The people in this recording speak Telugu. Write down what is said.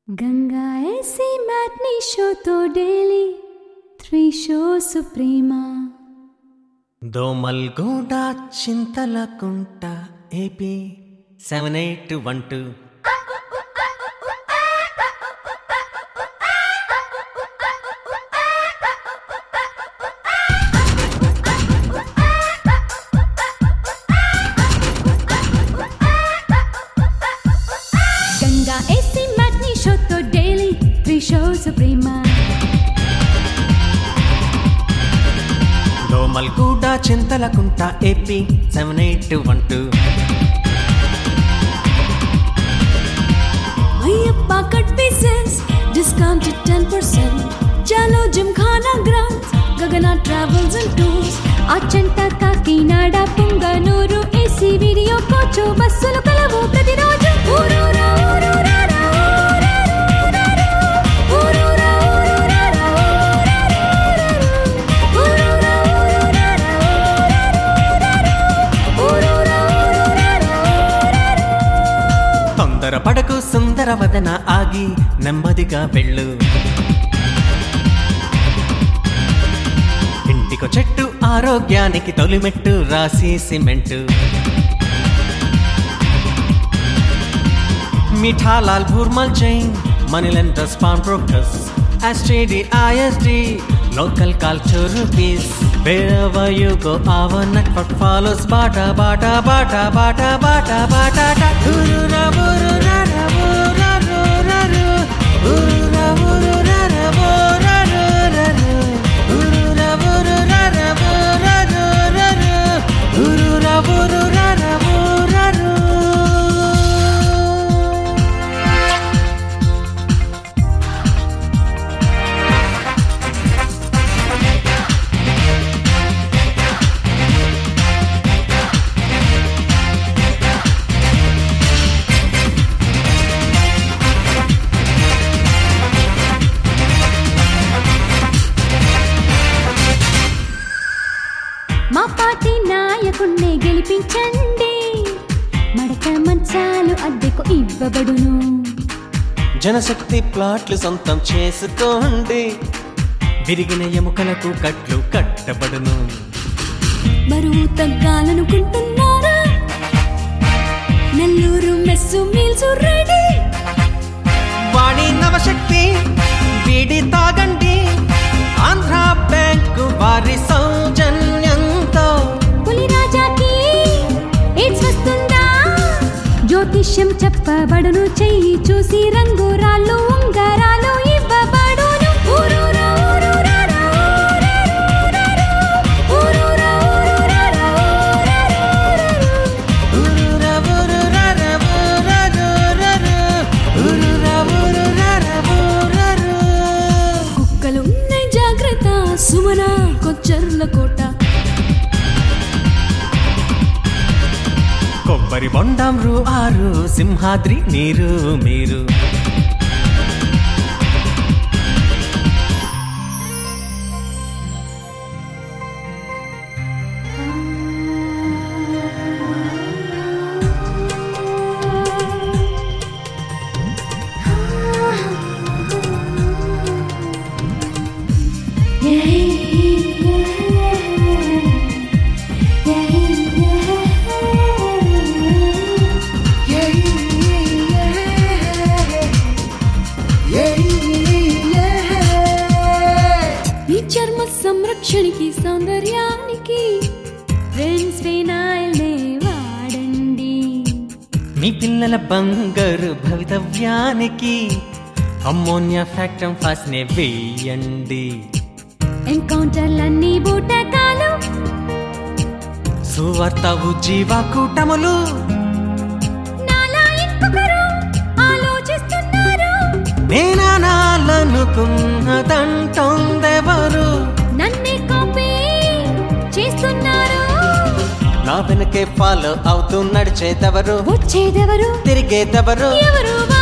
గంగా ऐसी मैटनी शो तो डेली थ्री शो सुप्रीमा Domalguda Chintalakunta AP seven eight one two Ganga AC matinee show तो डेली थ्री शो सुप्रीमा Domalguda Chintalakunta AP seven eight one two Ayyappa cut pieces discounted 10% चलो Gymkhana ground Gagana travels and tours Achanta Kakinada Punganur AC video coach బస్సులు కలవు ప్రతిరోజు ఊరూరా ఊరూరారా ఊరూరా ఊరూరారా ఊరూరా ఊరూరారా ఊరూరా ఊరూరారా తొందర పడకు సుందర వదన ఆగి నెమ్మదిగా వెళ్ళు ఇంటికో చెట్టు ఆరోగ్యానికి తొలిమెట్టు రాసి cement Mithalal Bhurmal Jain moneylender pawn brokers STD ISD local కల్చర్ పీస్ Wherever you go, our network follows. Bata, bata, bata, bata, bata, bata, ta. Urura, urura, ra, ura, ru, ra, ru. Urura, urura, ra, ura, ru, ra, ru. Urura, urura, ra, ura, ru, ra, ru. Urura, urura, ra, ura, ru. మా పార్టీ నాయకుణ్ణి గెలిపించండి మడత మంచాలు అద్దెకు ఇవ్వబడును జనశక్తి ప్లాట్లు సొంతం చేసుకోండి విరిగిన ఎముకలకు కట్లు కట్టబడును బరువు తగ్గాలనుకుంటున్నారా Nellore mess meals ready Vani Navashakti వీడి తాగండి ఆంధ్ర బ్యాంకు వారి సౌజన్యంతో పులిరాజాకి ఎయిడ్స్ వస్తుందా జ్యోతిష్యం చెప్పబడును చెయ్యి చూసి రంగు రాళ్ళు ఉంగరాలు ఇవ్వబడును ఊరూరా ఊరూరారా ఊరూరా ఊరూరారా ఉరుర ఉరురర ఉరరురరు, ఉరుర ఉరురర ఉరరు. కుక్కలు ఉన్నాయి జాగ్రత్త సుమన కొచ్చర్ల కోట కొబ్బరి బొండం రు ఆరు సింహాద్రి నీరు మీరు ఈ చర్మ సంరక్షణకి సౌందర్యానికి ఫ్రెండ్స్ ఫినాయిల్నే వాడండి మీ పిల్లల బంగారు భవితవ్యానికి అమ్మోనియా ఫ్యాక్టమ్ ఫాస్ట్ నే వేయండి ఎన్కౌంటర్లన్నీ బూటకాలు సువార్త ఉజ్జీవ కూటములు నాలా ఇంకొకరు ఆలోచిస్తున్నారు నేనాలనుకున్నదంటోందెవరు నన్నే కాపీ చేస్తున్నారు నా వెనకే ఫాలో అవుతూ నడిచేదెవరు వచ్చేదెవరు తిరిగేదెవరు ఎవరు